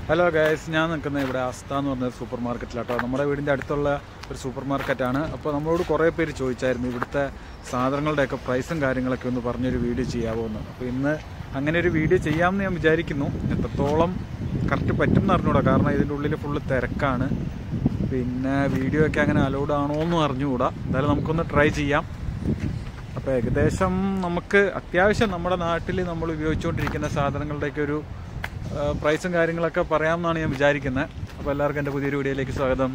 Hello guys ഞാൻ നിൽക്കുന്നത് ഇവിടെ അസ്ത എന്ന് പറഞ്ഞ സൂപ്പർ മാർക്കറ്റിലാട്ടോ നമ്മുടെ വീടിൻ്റെ അടുത്തുള്ള ഒരു സൂപ്പർ മാർക്കറ്റാണ് അപ്പോൾ നമ്മളോട് കുറേ പേര് ചോദിച്ചായിരുന്നു ഇവിടുത്തെ സാധനങ്ങളുടെയൊക്കെ പ്രൈസും കാര്യങ്ങളൊക്കെ ഒന്ന് പറഞ്ഞൊരു വീഡിയോ ചെയ്യാമോ എന്ന് അപ്പോൾ ഇന്ന് അങ്ങനെ ഒരു വീഡിയോ ചെയ്യാമെന്ന് ഞാൻ വിചാരിക്കുന്നു എത്രത്തോളം കറക്റ്റ് പറ്റും എന്ന് അറിഞ്ഞൂടാ കാരണം ഇതിൻ്റെ ഉള്ളിൽ ഫുള്ള് തിരക്കാണ് പിന്നെ വീഡിയോ ഒക്കെ അങ്ങനെ അലൗഡ് ആണോ എന്നും അറിഞ്ഞുകൂടാ എന്തായാലും നമുക്കൊന്ന് ട്രൈ ചെയ്യാം അപ്പോൾ ഏകദേശം നമുക്ക് അത്യാവശ്യം നമ്മുടെ നാട്ടിൽ നമ്മൾ ഉപയോഗിച്ചുകൊണ്ടിരിക്കുന്ന സാധനങ്ങളുടെയൊക്കെ ഒരു ആ, പ്രൈസും കാര്യങ്ങളൊക്കെ പറയാമെന്നാണ് ഞാൻ വിചാരിക്കുന്നത് അപ്പോൾ എല്ലാവർക്കും എൻ്റെ പുതിയൊരു വീഡിയോയിലേക്ക് സ്വാഗതം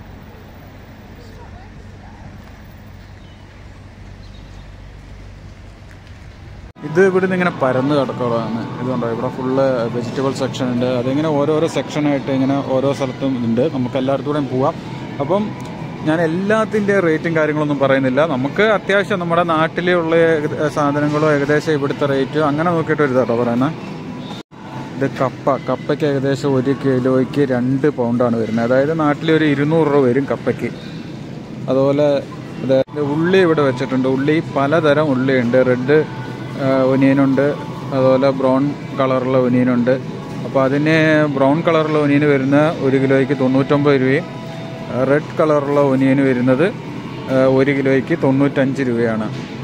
ഇത് ഇവിടുന്ന് ഇങ്ങനെ പരന്ന് കിടക്കുകയാണ് ഇതുണ്ടോ ഇവിടെ ഫുള്ള് വെജിറ്റബിൾ സെക്ഷൻ ഉണ്ട് അതിങ്ങനെ ഓരോരോ സെക്ഷനായിട്ട് ഇങ്ങനെ ഓരോ സ്ഥലത്തും ഉണ്ട് നമുക്ക് എല്ലായിടത്തൂടെയും പോവാം അപ്പം ഞാൻ എല്ലാത്തിൻ്റെ റേറ്റും കാര്യങ്ങളൊന്നും പറയുന്നില്ല നമുക്ക് അത്യാവശ്യം നമ്മുടെ നാട്ടിലുള്ള ഏക- സാധനങ്ങളോ ഏകദേശം ഇവിടുത്തെ റേറ്റ് അങ്ങനെ നോക്കിയിട്ട് ഒരു ഇതാട്ടോ പറയുന്നത് ഇത് കപ്പ കപ്പയ്ക്ക് ഏകദേശം ഒരു കിലോയ്ക്ക് രണ്ട് പൗണ്ടാണ് വരുന്നത് അതായത് നാട്ടിലൊരു ഇരുന്നൂറ് രൂപ വരും കപ്പയ്ക്ക് അതുപോലെ ഇത് ഉള്ളി ഇവിടെ വെച്ചിട്ടുണ്ട് ഉള്ളി പലതരം ഉള്ളിയുണ്ട് റെഡ് ഒനിയനുണ്ട് അതുപോലെ ബ്രൗൺ കളറുള്ള ഒനിയനുണ്ട് അപ്പോൾ അതിന് ബ്രൗൺ കളറുള്ള ഒനിയന് വരുന്ന ഒരു കിലോയ്ക്ക് തൊണ്ണൂറ്റൊമ്പത് രൂപയും റെഡ് കളറുള്ള ഒനിയന് വരുന്നത് ആ, ഒരു കിലോയ്ക്ക് തൊണ്ണൂറ്റഞ്ച് രൂപയാണ്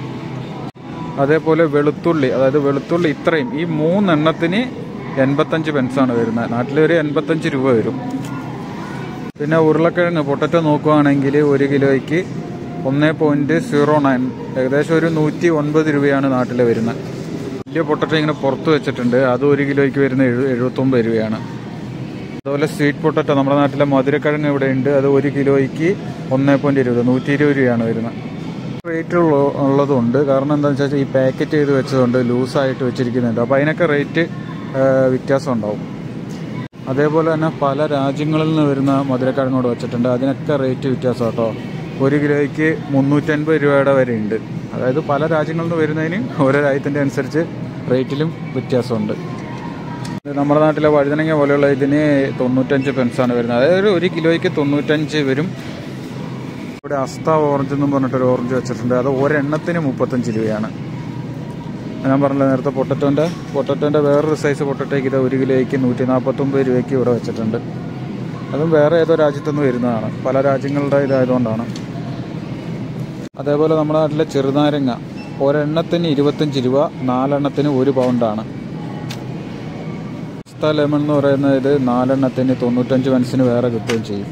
അതേപോലെ വെളുത്തുള്ളി അതായത് വെളുത്തുള്ളി ഇത്രയും ഈ മൂന്നെണ്ണത്തിന് എൺപത്തഞ്ച് പെൻസാണ് വരുന്നത് നാട്ടിലൊരു എൺപത്തഞ്ച് രൂപ വരും പിന്നെ ഉരുളക്കിഴങ്ങ് പൊട്ടറ്റോ നോക്കുവാണെങ്കിൽ ഒരു കിലോയ്ക്ക് ഒന്ന് പോയിന്റ് സീറോ നയൻ ഏകദേശം ഒരു നൂറ്റി ഒൻപത് രൂപയാണ് നാട്ടിൽ വരുന്നത് വലിയ പൊട്ടറ്റോ ഇങ്ങനെ പുറത്ത് വെച്ചിട്ടുണ്ട് അത് ഒരു കിലോയ്ക്ക് വരുന്ന എഴു എഴുപത്തൊമ്പത് രൂപയാണ് അതുപോലെ സ്വീറ്റ് പൊട്ടറ്റോ നമ്മുടെ നാട്ടിലെ മധുരക്കിഴങ്ങ് ഇവിടെ ഉണ്ട് അത് ഒരു കിലോയ്ക്ക് ഒന്ന് പോയിന്റ് ഇരുപത് നൂറ്റി ഇരുപത് രൂപയാണ് വരുന്നത് റേറ്റ് ഉള്ളതുണ്ട് കാരണം എന്താണെന്ന് വെച്ചാൽ ഈ പാക്കറ്റ് ചെയ്ത് വെച്ചതുകൊണ്ട് ലൂസായിട്ട് വെച്ചിരിക്കുന്നുണ്ട് അപ്പോൾ അതിനൊക്കെ റേറ്റ് വ്യത്യാസം ഉണ്ടാവും അതേപോലെ തന്നെ പല രാജ്യങ്ങളിൽ നിന്ന് വരുന്ന മധുരക്കിഴങ്ങോട് വെച്ചിട്ടുണ്ട് അതിനൊക്കെ റേറ്റ് വ്യത്യാസം കേട്ടോ ഒരു കിലോയ്ക്ക് മുന്നൂറ്റൻപത് രൂപയുടെ വരെ ഉണ്ട് അതായത് പല രാജ്യങ്ങളിൽ നിന്ന് വരുന്നതിന് ഓരോ രാജ്യത്തിൻ്റെ അനുസരിച്ച് റേറ്റിലും വ്യത്യാസമുണ്ട് ഇത് നമ്മുടെ നാട്ടിലെ വഴുതനങ്ങ പോലെയുള്ള ഇതിന് തൊണ്ണൂറ്റഞ്ച് പെൻസാണ് വരുന്നത് അതായത് ഒരു കിലോയ്ക്ക് തൊണ്ണൂറ്റഞ്ച് വരും ഇവിടെ അസ്ത ഓറഞ്ച് എന്നും പറഞ്ഞിട്ടൊരു ഓറഞ്ച് വെച്ചിട്ടുണ്ട് അത് ഒരെണ്ണത്തിന് മുപ്പത്തഞ്ച് രൂപയാണ് ഞാൻ പറഞ്ഞില്ല നേരത്തെ പൊട്ടറ്റോൻ്റെ പൊട്ടറ്റോൻ്റെ വേറൊരു സൈസ് പൊട്ടറ്റോയ്ക്ക് ഇത് ഒരു കിലോയ്ക്ക് നൂറ്റി നാൽപ്പത്തൊമ്പത് രൂപയ്ക്ക് ഇവിടെ വെച്ചിട്ടുണ്ട് അതും വേറെ ഏതോ രാജ്യത്തുനിന്ന് വരുന്നതാണ് പല രാജ്യങ്ങളുടെ ഇതായതുകൊണ്ടാണ് അതേപോലെ നമ്മുടെ നാട്ടിലെ ചെറുനാരങ്ങ ഒരെണ്ണത്തിന് ഇരുപത്തഞ്ച് രൂപ നാലെണ്ണത്തിന് ഒരു പൗണ്ടാണ് അസ്ത ലെമൺ എന്ന് പറയുന്നത് ഇത് നാലെണ്ണത്തിന് തൊണ്ണൂറ്റഞ്ച് പെൻസിന് വേറെ കിട്ടുകയും ചെയ്യും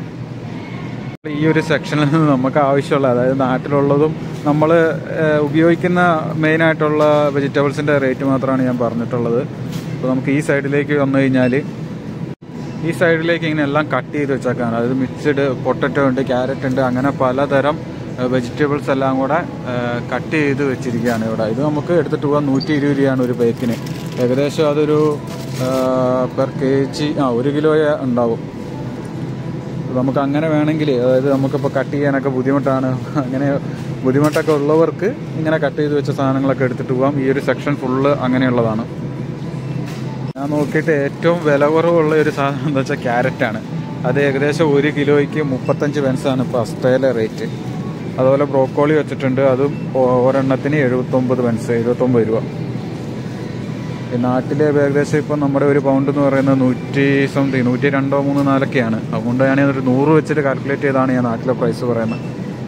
ഈ ഒരു സെക്ഷനിൽ നിന്ന് നമുക്ക് ആവശ്യമുള്ള അതായത് നാട്ടിലുള്ളതും നമ്മൾ ഉപയോഗിക്കുന്ന മെയിനായിട്ടുള്ള വെജിറ്റബിൾസിൻ്റെ റേറ്റ് മാത്രമാണ് ഞാൻ പറഞ്ഞിട്ടുള്ളത് അപ്പോൾ നമുക്ക് ഈ സൈഡിലേക്ക് വന്നു കഴിഞ്ഞാൽ ഈ സൈഡിലേക്ക് ഇങ്ങനെ എല്ലാം കട്ട് ചെയ്ത് വെച്ചേക്കാണ് അതായത് മിക്സ്ഡ് പൊട്ടറ്റോ ഉണ്ട് ക്യാരറ്റ് ഉണ്ട് അങ്ങനെ പലതരം വെജിറ്റബിൾസ് എല്ലാം കൂടെ കട്ട് ചെയ്ത് വെച്ചിരിക്കുകയാണ് ഇവിടെ ഇത് നമുക്ക് എടുത്തിട്ട് പോകാൻ നൂറ്റി ഇരുപത് രൂപയാണ് ഒരു പേക്കിന് ഏകദേശം അതൊരു പെർ കെ ജി ആ ഒരു കിലോ ഉണ്ടാവും നമുക്ക് അങ്ങനെ വേണമെങ്കിൽ അതായത് നമുക്കിപ്പോൾ കട്ട് ചെയ്യാനൊക്കെ ബുദ്ധിമുട്ടാണ് അങ്ങനെ ബുദ്ധിമുട്ടൊക്കെ ഉള്ളവർക്ക് ഇങ്ങനെ കട്ട് ചെയ്ത് വെച്ച സാധനങ്ങളൊക്കെ എടുത്തിട്ട് പോകാം ഈ ഒരു സെക്ഷൻ ഫുള്ള് അങ്ങനെയുള്ളതാണ് ഞാൻ നോക്കിയിട്ട് ഏറ്റവും വില കുറവുള്ള ഒരു സാധനം എന്താ വെച്ചാൽ ക്യാരറ്റാണ് അത് ഏകദേശം ഒരു കിലോയ്ക്ക് മുപ്പത്തഞ്ച് പെൻസാണ് ഇപ്പോൾ അസ്തയിലെ റേറ്റ് അതുപോലെ ബ്രോക്കോളി വെച്ചിട്ടുണ്ട് അതും ഒ- ഒരെണ്ണത്തിന് എഴുപത്തൊമ്പത് പെൻസ് എഴുപത്തൊമ്പത് രൂപ ഈ നാട്ടിലെ ഏകദേശം ഇപ്പം നമ്മുടെ ഒരു പൗണ്ട് എന്ന് പറയുന്നത് നൂറ്റി സംതിങ് നൂറ്റി രണ്ടോ മൂന്നോ നാലൊക്കെയാണ് അതുകൊണ്ട് ഞാൻ ഒരു നൂറ് വെച്ചിട്ട് കാൽക്കുലേറ്റ് ചെയ്താണ് ഞാൻ നാട്ടിലെ പ്രൈസ് പറയുന്നത്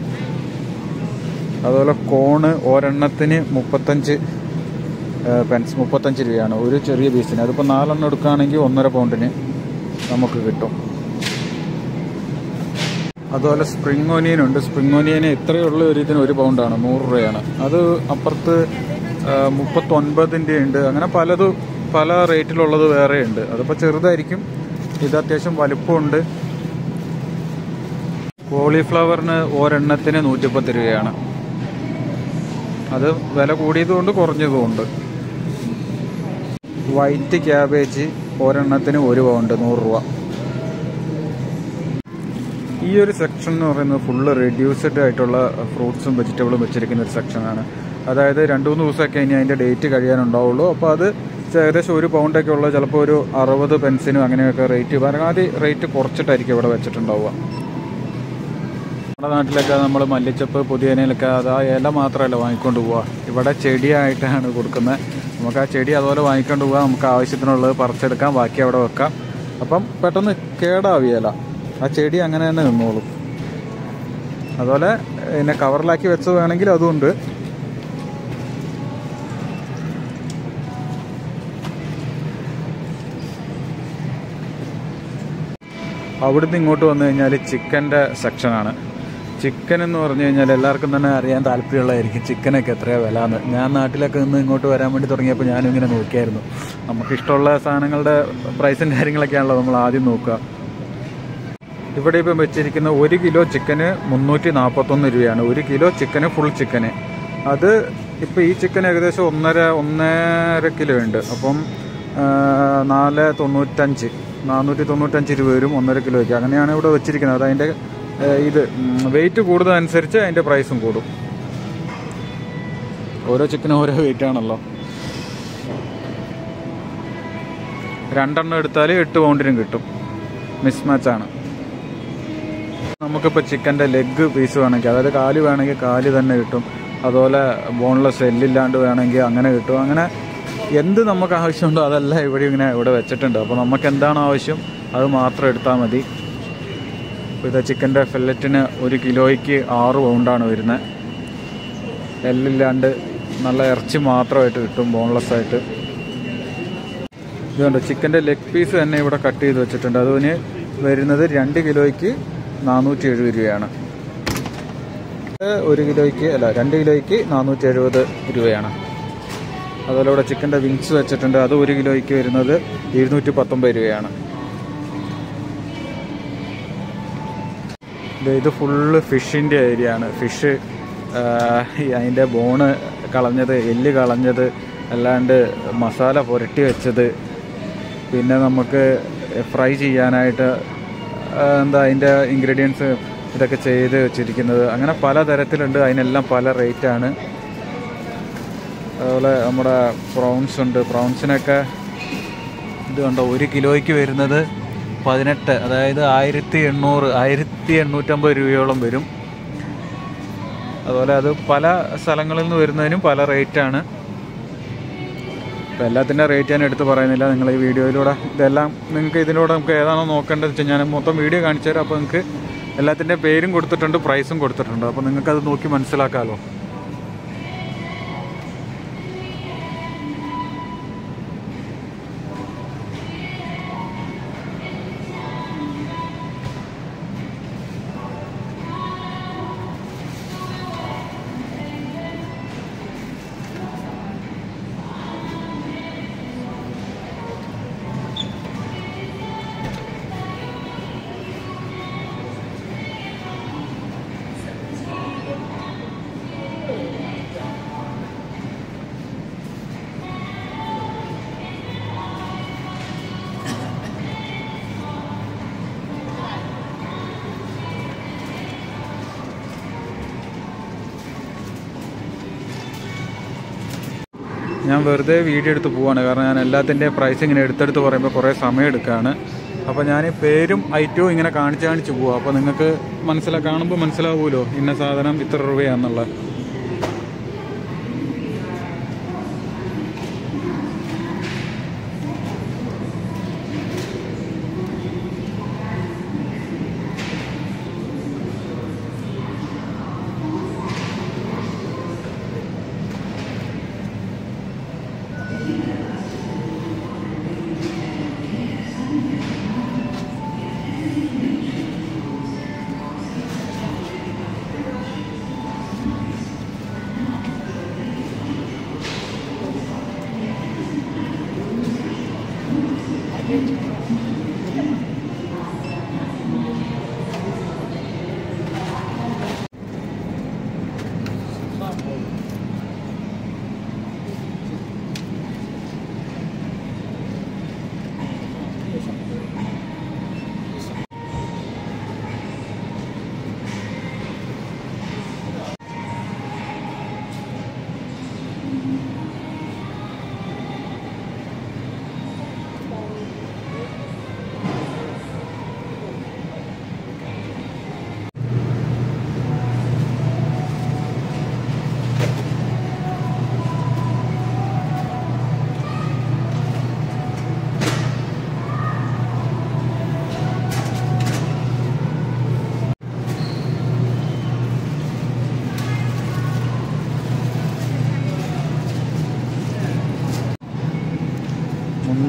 അതുപോലെ കോണ് ഒരെണ്ണത്തിന് മുപ്പത്തഞ്ച് പെൻസ് മുപ്പത്തഞ്ച് രൂപയാണ് ഒരു ചെറിയ പീസിന് അതിപ്പോൾ നാലെണ്ണം എടുക്കുകയാണെങ്കിൽ ഒന്നര പൗണ്ടിന് നമുക്ക് കിട്ടും അതുപോലെ സ്പ്രിംഗ് ഓനിയൻ ഉണ്ട് സ്പ്രിംഗ് ഓനിയന് ഇത്രയുള്ള ഒരു ഇതിന് ഒരു പൗണ്ടാണ് നൂറ് രൂപയാണ് അത് അപ്പുറത്ത് ആ, മുപ്പത്തൊൻപതിൻ്റെ ഉണ്ട് അങ്ങനെ പലതും പല റേറ്റിലുള്ളത് വേറെ ഉണ്ട് അതിപ്പോൾ ചെറുതായിരിക്കും ഇത് അത്യാവശ്യം വലുപ്പമുണ്ട് കോളിഫ്ലവറിന് ഒരെണ്ണത്തിന് നൂറ്റിപ്പത്ത് രൂപയാണ് അത് വില കൂടിയതുകൊണ്ട് കുറഞ്ഞതുകൊണ്ട് വൈറ്റ് ക്യാബേജ് ഒരെണ്ണത്തിന് ഒരു പൗണ്ട് നൂറ് രൂപ ഈ ഒരു സെക്ഷൻ എന്ന് പറയുന്നത് ഫുള്ള് റെഡ്യൂസ്ഡ് ആയിട്ടുള്ള ഫ്രൂട്ട്സും വെജിറ്റബിളും വെച്ചിരിക്കുന്ന ഒരു സെക്ഷനാണ് അതായത് രണ്ട് മൂന്ന് ദിവസമൊക്കെ ഇനി അതിൻ്റെ ഡേറ്റ് കഴിയാനുണ്ടാവുള്ളൂ അപ്പോൾ അത് ഏകദേശം ഒരു പൗണ്ടൊക്കെ ഉള്ള ചിലപ്പോൾ ഒരു അറുപത് പെൻസിനും അങ്ങനെയൊക്കെ റേറ്റ് പരമാവധി റേറ്റ് കുറച്ചിട്ടായിരിക്കും ഇവിടെ വെച്ചിട്ടുണ്ടാവുക നമ്മുടെ നാട്ടിലൊക്കെ നമ്മൾ മല്ലിച്ചപ്പ് പുതിയനയിലൊക്കെ അത് ആ ഇല മാത്രമല്ല വാങ്ങിക്കൊണ്ട് പോവുക ഇവിടെ ചെടിയായിട്ടാണ് കൊടുക്കുന്നത് നമുക്ക് ആ ചെടി അതുപോലെ വാങ്ങിക്കൊണ്ട് പോകാം നമുക്ക് ആവശ്യത്തിനുള്ളത് പറിച്ചെടുക്കാം ബാക്കി അവിടെ വെക്കാം അപ്പം പെട്ടെന്ന് കേടാവിയല ആ ചെടി അങ്ങനെ തന്നെ നിന്നോളും അതുപോലെ പിന്നെ കവറിലാക്കി വെച്ചത് വേണമെങ്കിൽ അതുമുണ്ട് അവിടുന്ന് ഇങ്ങോട്ട് വന്നു കഴിഞ്ഞാൽ ചിക്കൻ്റെ സെക്ഷനാണ് ചിക്കൻ എന്ന് പറഞ്ഞു കഴിഞ്ഞാൽ എല്ലാവർക്കും തന്നെ അറിയാൻ താല്പര്യമുള്ളതായിരിക്കും ചിക്കനൊക്കെ എത്രയാണ് വില എന്ന് ഞാൻ നാട്ടിലൊക്കെ നിന്ന് ഇങ്ങോട്ട് വരാൻ വേണ്ടി തുടങ്ങിയപ്പോൾ ഞാനും ഇങ്ങനെ നോക്കിയായിരുന്നു നമുക്ക് ഇഷ്ടമുള്ള സാധനങ്ങളുടെ പ്രൈസും കാര്യങ്ങളൊക്കെയാണല്ലോ നമ്മൾ ആദ്യം നോക്കുക ഇവിടെ ഇപ്പം വെച്ചിരിക്കുന്ന ഒരു കിലോ ചിക്കന് മുന്നൂറ്റി നാൽപ്പത്തൊന്ന് രൂപയാണ് ഒരു കിലോ ചിക്കന് ഫുൾ ചിക്കന് അത് ഇപ്പം ഈ ചിക്കൻ ഏകദേശം ഒന്നര ഒന്നര കിലോ ഉണ്ട് അപ്പം ആ, നാല് തൊണ്ണൂറ്റഞ്ച് നാനൂറ്റി തൊണ്ണൂറ്റഞ്ച് രൂപ വരും ഒന്നര കിലോയ്ക്ക് അങ്ങനെയാണ് ഇവിടെ വെച്ചിരിക്കുന്നത് അത് അതിൻ്റെ ആ, ഇത് വെയിറ്റ് കൂടുന്നതനുസരിച്ച് അതിൻ്റെ പ്രൈസും കൂടും ഓരോ ചിക്കനും ഓരോ വെയിറ്റ് ആണല്ലോ രണ്ടെണ്ണം എടുത്താൽ എട്ട് പൗണ്ടിനും കിട്ടും മിസ് മാച്ചാണ് നമുക്കിപ്പോൾ ചിക്കൻ്റെ ലെഗ് പീസ് വേണമെങ്കിൽ അതായത് കാല് വേണമെങ്കിൽ കാല് തന്നെ കിട്ടും അതുപോലെ ബോൺലെസ് എല്ലില്ലാണ്ട് വേണമെങ്കിൽ അങ്ങനെ കിട്ടും അങ്ങനെ എന്ത് നമുക്ക് ആവശ്യമുണ്ടോ അതെല്ലാം ഇവിടെ ഇങ്ങനെ ഇവിടെ വെച്ചിട്ടുണ്ട് അപ്പോൾ നമുക്ക് എന്താണ് ആവശ്യം അത് മാത്രം എടുത്താൽ മതി ഇപ്പോൾ ഇത് ചിക്കൻ്റെ ഫില്ലറ്റിന് ഒരു കിലോയ്ക്ക് ആറ് പൗണ്ടാണ് വരുന്നത് എല്ലില്ലാണ്ട് നല്ല ഇറച്ചി മാത്രമായിട്ട് കിട്ടും ബോൺലെസ് ആയിട്ട് ഇതുണ്ട് ചിക്കൻ്റെ ലെഗ് പീസ് തന്നെ ഇവിടെ കട്ട് ചെയ്ത് വെച്ചിട്ടുണ്ട് അതിന് വരുന്നത് രണ്ട് കിലോയ്ക്ക് നാനൂറ്റി എഴുപത് രൂപയാണ് ഇത് ഒരു കിലോയ്ക്ക് അല്ല രണ്ട് കിലോയ്ക്ക് നാനൂറ്റി എഴുപത് രൂപയാണ് അതുപോലെ ഇവിടെ ചിക്കൻ്റെ വിങ്സ് വെച്ചിട്ടുണ്ട് അത് ഒരു കിലോയ്ക്ക് വരുന്നത് ഇരുന്നൂറ്റി പത്തൊമ്പത് രൂപയാണ് ദേ ഇത് ഫുള്ള് ഫിഷിൻ്റെ ഏരിയ ആണ് ഫിഷ് അതിൻ്റെ ബോണ് കളഞ്ഞത് എല്ല് കളഞ്ഞത് അല്ലാണ്ട് മസാല പുരട്ടി വെച്ചത് പിന്നെ നമുക്ക് ഫ്രൈ ചെയ്യാനായിട്ട് ആ, എന്താ അതിൻ്റെ ഇൻഗ്രീഡിയൻസ് ഇതൊക്കെ ചെയ്ത് വെച്ചിരിക്കുന്നത് അങ്ങനെ പല തരത്തിലുണ്ട് അതിനെല്ലാം പല റേറ്റാണ് അതുപോലെ നമ്മുടെ പ്രോൺസ് ഉണ്ട് പ്രോൺസിനൊക്കെ ഇത് കണ്ടോ ഒരു കിലോയ്ക്ക് വരുന്നത് പതിനെട്ട് അതായത് ആയിരത്തി എണ്ണൂറ് ആയിരത്തി എണ്ണൂറ്റമ്പത് രൂപയോളം വരും അതുപോലെ അത് പല സ്ഥലങ്ങളിൽ നിന്ന് വരുന്നതിനും പല റേറ്റാണ് അപ്പോൾ എല്ലാത്തിൻ്റെ റേറ്റ് ഞാൻ എടുത്ത് പറയുന്നില്ല നിങ്ങൾ ഈ വീഡിയോയിലൂടെ ഇതെല്ലാം നിങ്ങൾക്ക് ഇതിലൂടെ നമുക്ക് ഏതാണോ നോക്കേണ്ടത് വെച്ചാൽ ഞാൻ മൊത്തം വീഡിയോ കാണിച്ചു തരാം അപ്പോൾ നിങ്ങൾക്ക് എല്ലാത്തിൻ്റെ പേരും കൊടുത്തിട്ടുണ്ട് പ്രൈസും കൊടുത്തിട്ടുണ്ട് അപ്പോൾ നിങ്ങൾക്കത് നോക്കി മനസ്സിലാക്കാമല്ലോ ഞാൻ വെറുതെ വീഡിയോ എടുത്ത് പോവാണ് കാരണം ഞാൻ എല്ലാത്തിൻ്റെ പ്രൈസ് ഇങ്ങനെ എടുത്തെടുത്ത് പറയുമ്പോൾ കുറേ സമയം എടുക്കുകയാണ് അപ്പോൾ ഞാൻ പേരും ഐറ്റവും ഇങ്ങനെ കാണിച്ച് കാണിച്ച് പോവാം അപ്പോൾ നിങ്ങൾക്ക് മനസ്സിലാ കാണുമ്പോൾ മനസ്സിലാവുമല്ലോ ഇന്ന സാധനം ഇത്ര രൂപയാണെന്നുള്ള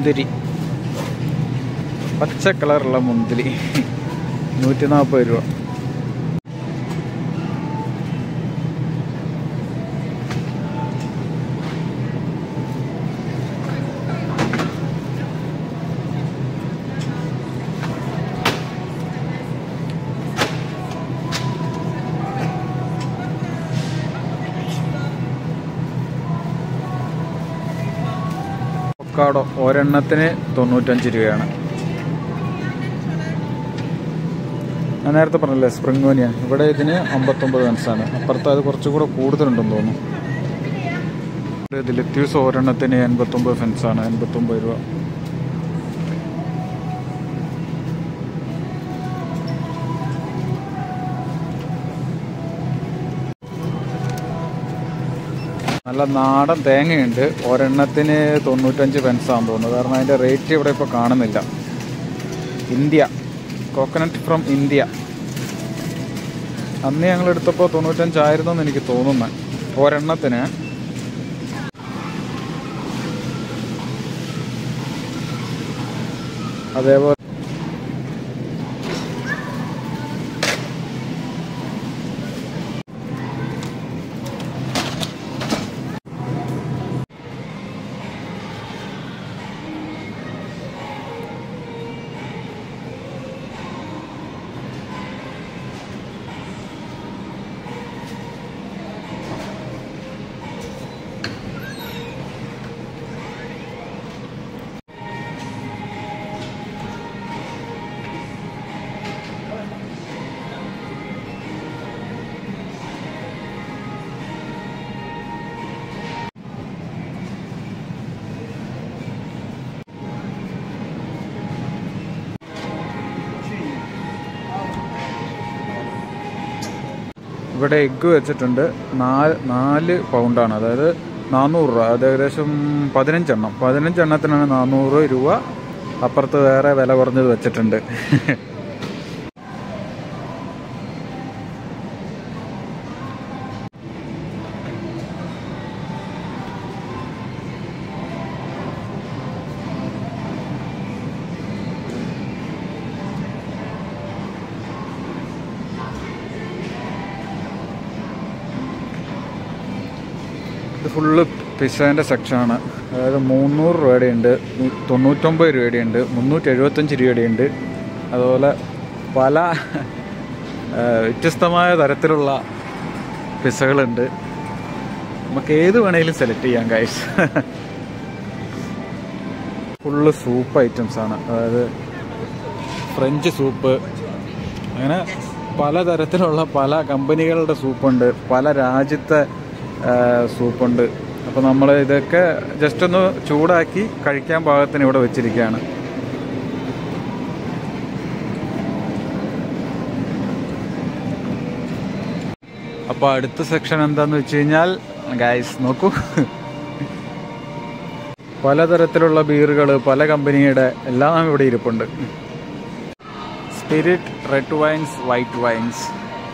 മുന്തിരി പച്ച കളറുള്ള മുന്തിരി നൂറ്റി നാൽപ്പത് രൂപ അവക്കാഡോ ഒരെണ്ണത്തിന് തൊണ്ണൂറ്റഞ്ച് രൂപയാണ് ഞാൻ നേരത്തെ പറഞ്ഞില്ലേ സ്പ്രിംഗ് ഓനിയൻ ഇവിടെ ഇതിന് അമ്പത്തൊമ്പത് പെൻസാണ് അപ്പുറത്ത് അത് കുറച്ചും കൂടെ കൂടുതലുണ്ടെന്ന് തോന്നുന്നു ഇത് ലിത്യൂസ് ഒരെണ്ണത്തിന് എൺപത്തൊമ്പത് ഫെൻസാണ് എൺപത്തൊമ്പത് രൂപ നല്ല നാടൻ തേങ്ങയുണ്ട് ഒരെണ്ണത്തിന് തൊണ്ണൂറ്റഞ്ച് പെൻസാണെന്ന് തോന്നുന്നു കാരണം അതിൻ്റെ റേറ്റ് ഇവിടെ ഇപ്പോൾ കാണുന്നില്ല ഇന്ത്യ കോക്കനട്ട് ഫ്രം ഇന്ത്യ അന്ന് ഞങ്ങൾ എടുത്തപ്പോൾ തൊണ്ണൂറ്റഞ്ചായിരുന്നു എന്ന് എനിക്ക് തോന്നുന്നത് ഒരെണ്ണത്തിന് അതേപോലെ ഇവിടെ എഗ്ഗ് വെച്ചിട്ടുണ്ട് നാല് നാല് പൗണ്ടാണ് അതായത് നാനൂറ് രൂപ അത് ഏകദേശം പതിനഞ്ചെണ്ണം പതിനഞ്ചെണ്ണത്തിനാണ് നാനൂറ് രൂപ അപ്പുറത്ത് വേറെ വില കുറഞ്ഞത് വെച്ചിട്ടുണ്ട് ഇത് ഫുള്ള് പിസ്സേൻ്റെ സെക്ഷനാണ് അതായത് മുന്നൂറ് രൂപയുടെ ഉണ്ട് തൊണ്ണൂറ്റൊമ്പത് രൂപയുടെ ഉണ്ട് മുന്നൂറ്റി എഴുപത്തഞ്ച് രൂപയുടെ ഉണ്ട് അതുപോലെ പല ആ, വ്യത്യസ്തമായ തരത്തിലുള്ള പിസ്സകളുണ്ട് നമുക്ക് ഏത് വേണേലും സെലക്ട് ചെയ്യാം ഗൈസ് ഫുള്ള് സൂപ്പ് ഐറ്റംസ് ആണ് അതായത് ഫ്രഞ്ച് സൂപ്പ് അങ്ങനെ പലതരത്തിലുള്ള പല കമ്പനികളുടെ സൂപ്പുണ്ട് പല രാജ്യത്തെ ആ, സൂപ്പുണ്ട് അപ്പോൾ നമ്മൾ ഇതൊക്കെ ജസ്റ്റ് ഒന്ന് ചൂടാക്കി കഴിക്കാൻ പാകത്തിന് ഇവിടെ വെച്ചിരിക്കുകയാണ് അപ്പോൾ അടുത്ത സെക്ഷൻ എന്താന്ന് വെച്ച് കഴിഞ്ഞാൽ ഗൈസ് നോക്കൂ പലതരത്തിലുള്ള ബീറുകൾ പല കമ്പനിയുടെ എല്ലാം ഇവിടെ ഇരിപ്പുണ്ട് spirit red wines white wines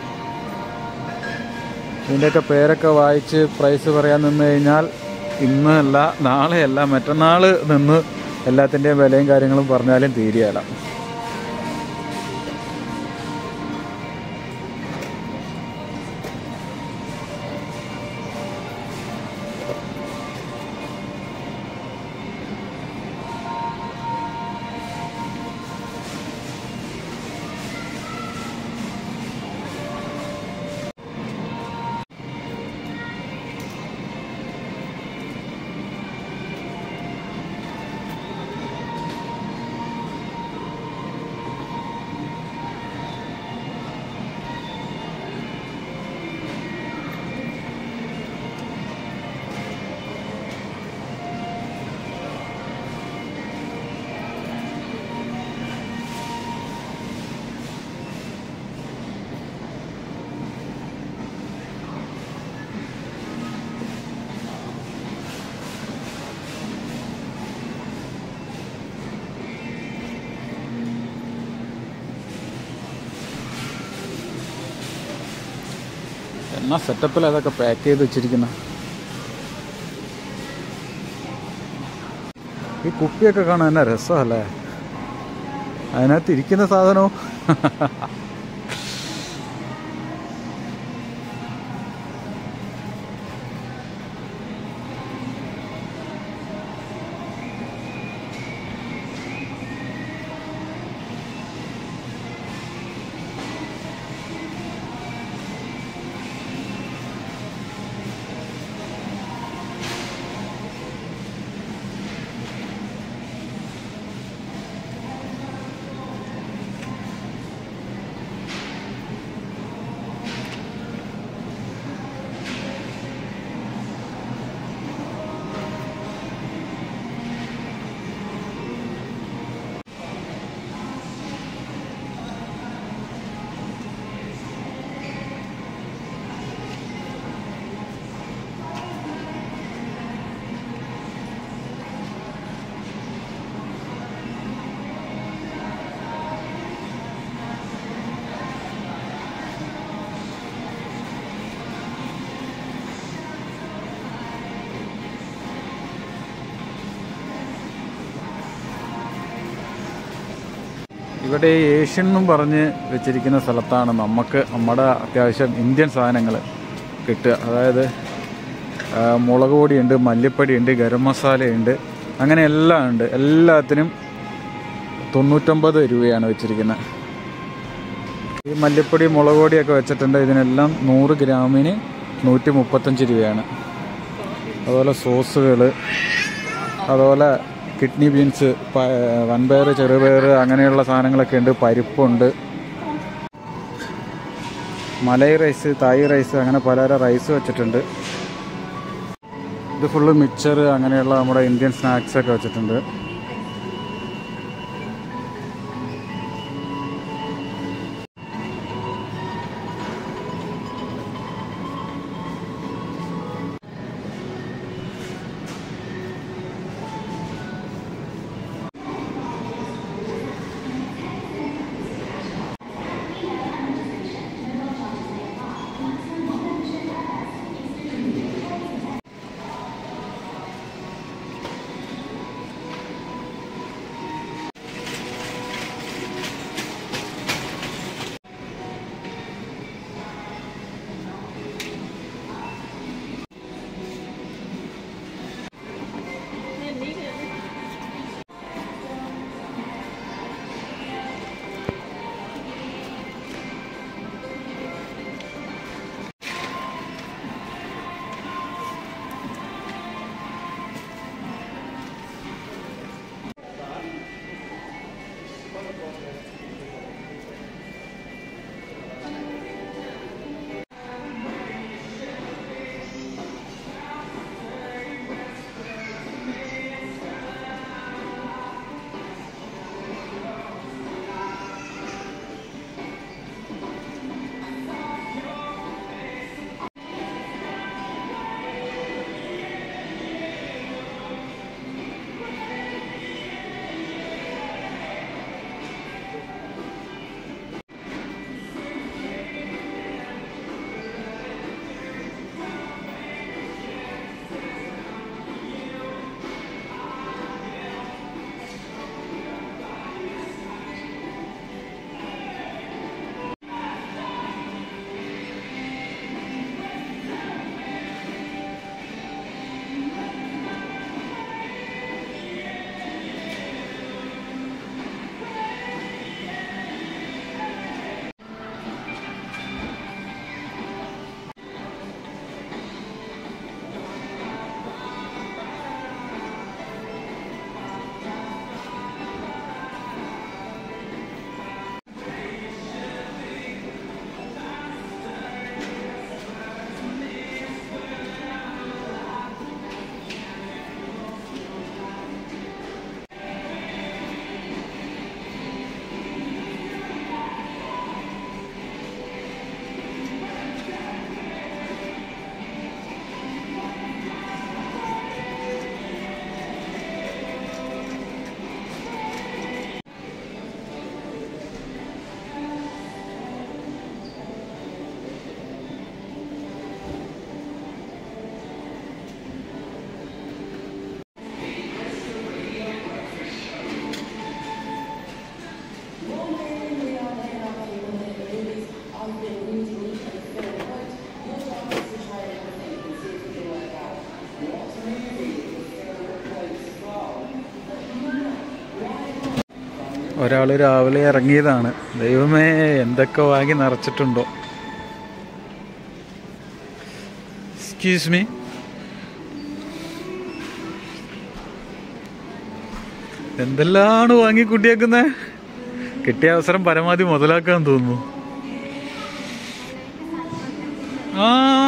ഇതിൻ്റെയൊക്കെ പേരൊക്കെ വായിച്ച് പ്രൈസ് പറയാൻ നിന്ന് കഴിഞ്ഞാൽ ഇന്നല്ല നാളെയല്ല മറ്റന്നാൾ നിന്ന് എല്ലാത്തിൻ്റെയും വിലയും കാര്യങ്ങളും പറഞ്ഞാലും തീരുകയില്ല എന്നാ സെറ്റപ്പിൽ അതൊക്കെ പാക്ക് ചെയ്ത് വെച്ചിരിക്കുന്ന ഈ കുപ്പിയൊക്കെ കാണാൻ തന്നെ രസമല്ലേ അതിനകത്ത് ഇരിക്കുന്ന സാധനവും ഇവിടെ ഈ ഏഷ്യൻ എന്നും പറഞ്ഞ് വെച്ചിരിക്കുന്ന സ്ഥലത്താണ് നമുക്ക് നമ്മുടെ അത്യാവശ്യം ഇന്ത്യൻ സാധനങ്ങൾ കിട്ടുക അതായത് ആ, മുളക് പൊടിയുണ്ട് മല്ലിപ്പൊടിയുണ്ട് ഗരം മസാലയുണ്ട് അങ്ങനെ എല്ലാം ഉണ്ട് എല്ലാത്തിനും തൊണ്ണൂറ്റൊമ്പത് രൂപയാണ് വെച്ചിരിക്കുന്നത് ഈ മല്ലിപ്പൊടി മുളക് പൊടിയൊക്കെ വെച്ചിട്ടുണ്ട് ഇതിനെല്ലാം നൂറ് ഗ്രാമിന് നൂറ്റി മുപ്പത്തഞ്ച് രൂപയാണ് അതുപോലെ സോസുകൾ അതുപോലെ കിഡ്നി ബീൻസ് പ- വൻപയർ ചെറുപയർ അങ്ങനെയുള്ള സാധനങ്ങളൊക്കെ ഉണ്ട് പരിപ്പുണ്ട് മലൈ റൈസ് തായ് റൈസ് അങ്ങനെ പലതരം റൈസ് വെച്ചിട്ടുണ്ട് ഇത് ഫുള്ള് മിക്സർ അങ്ങനെയുള്ള നമ്മുടെ ഇന്ത്യൻ സ്നാക്സ് ഒക്കെ വെച്ചിട്ടുണ്ട് ഒരാൾ രാവിലെ ഇറങ്ങിയതാണ് ദൈവമേ എന്തൊക്കെ വാങ്ങി നിറച്ചിട്ടുണ്ടോ എക്സ്ക്യൂസ് മീ എന്തെല്ലാണ് വാങ്ങി കുട്ടിയാക്കുന്നേ കിട്ടിയ അവസരം പരമാവധി മുതലാക്കാൻ തോന്നുന്നു ആ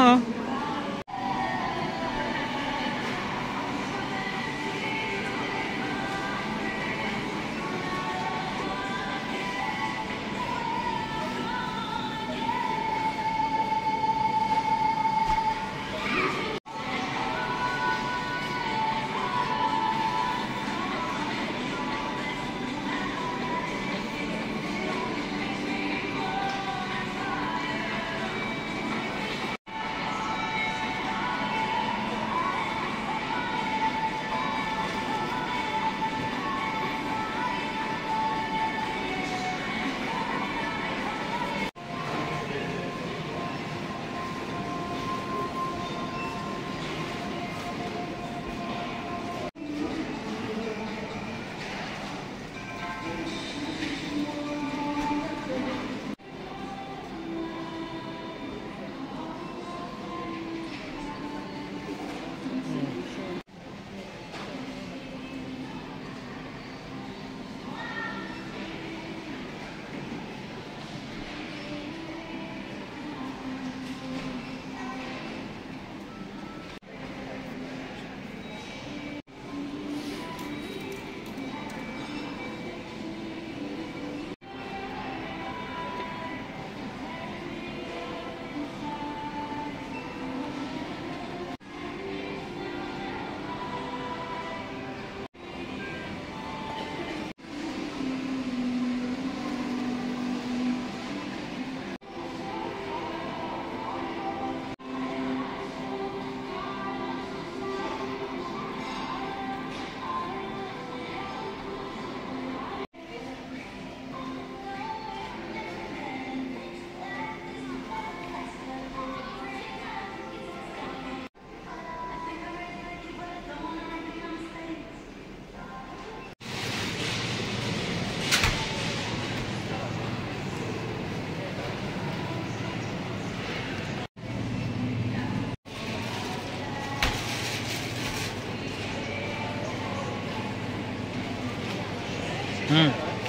ഉം.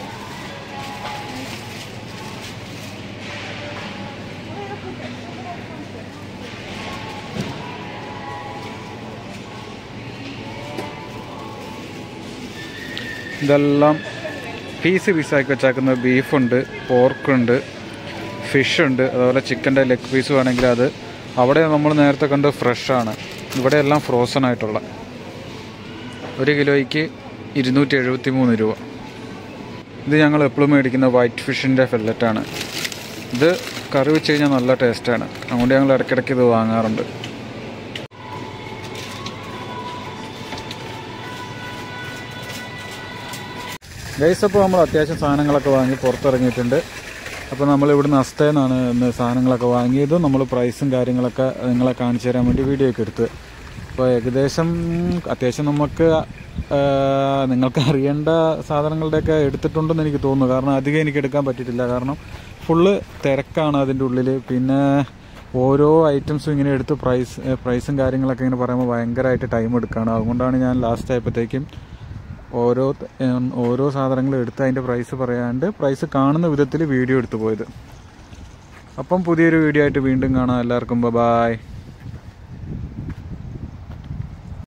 ഇതെല്ലാം പീസ് പീസാക്കി വെച്ചേക്കുന്ന ബീഫുണ്ട് പോർക്കുണ്ട് ഫിഷുണ്ട് അതുപോലെ ചിക്കൻ്റെ ലെഗ് പീസ് വേണമെങ്കിൽ അത് അവിടെ നമ്മൾ നേരത്തെ കണ്ട് ഫ്രഷാണ് ഇവിടെ എല്ലാം ഫ്രോസൺ ആയിട്ടുള്ള ഒരു കിലോയ്ക്ക് ഇരുന്നൂറ്റി എഴുപത്തി മൂന്ന് രൂപ ഇത് ഞങ്ങൾ എപ്പോഴും മേടിക്കുന്ന വൈറ്റ് ഫിഷിൻ്റെ ഫെല്ലറ്റാണ് ഇത് കറി വെച്ച് കഴിഞ്ഞാൽ നല്ല ടേസ്റ്റാണ് അതുകൊണ്ട് ഞങ്ങൾ ഇടയ്ക്കിടയ്ക്ക് ഇത് വാങ്ങാറുണ്ട് ഗൈസ് അപ്പോൾ നമ്മൾ അത്യാവശ്യം സാധനങ്ങളൊക്കെ വാങ്ങി പുറത്തിറങ്ങിയിട്ടുണ്ട് അപ്പോൾ നമ്മൾ ഇവിടുന്ന് അസ്തേന്നാണ് ഇന്ന് സാധനങ്ങളൊക്കെ വാങ്ങിയത് നമ്മൾ പ്രൈസും കാര്യങ്ങളൊക്കെ നിങ്ങളെ കാണിച്ചു തരാൻ വേണ്ടി വീഡിയോ ഒക്കെ എടുത്ത് അപ്പോൾ ഏകദേശം അത്യാവശ്യം നമുക്ക് ആ, നിങ്ങൾക്ക് അറിയേണ്ട സാധനങ്ങളുടെയൊക്കെ എടുത്തിട്ടുണ്ടെന്ന് എനിക്ക് തോന്നുന്നു കാരണം അധികം എനിക്ക് എടുക്കാൻ പറ്റിയിട്ടില്ല കാരണം ഫുള്ള് തിരക്കാണ് അതിൻ്റെ ഉള്ളിൽ പിന്നെ ഓരോ ഐറ്റംസും ഇങ്ങനെ എടുത്ത് പ്രൈസ് പ്രൈസും കാര്യങ്ങളൊക്കെ ഇങ്ങനെ പറയുമ്പോൾ ഭയങ്കരമായിട്ട് ടൈം എടുക്കുകയാണ് അതുകൊണ്ടാണ് ഞാൻ ലാസ്റ്റ് ആയപ്പോഴത്തേക്കും ഓരോ ഉം, ഓരോ സാധനങ്ങളും എടുത്ത് അതിൻ്റെ പ്രൈസ് പറയാണ്ട് പ്രൈസ് കാണുന്ന വിധത്തിൽ വീഡിയോ എടുത്തു പോയത് അപ്പം പുതിയൊരു വീഡിയോ ആയിട്ട് വീണ്ടും കാണാം എല്ലാവർക്കും ബൈ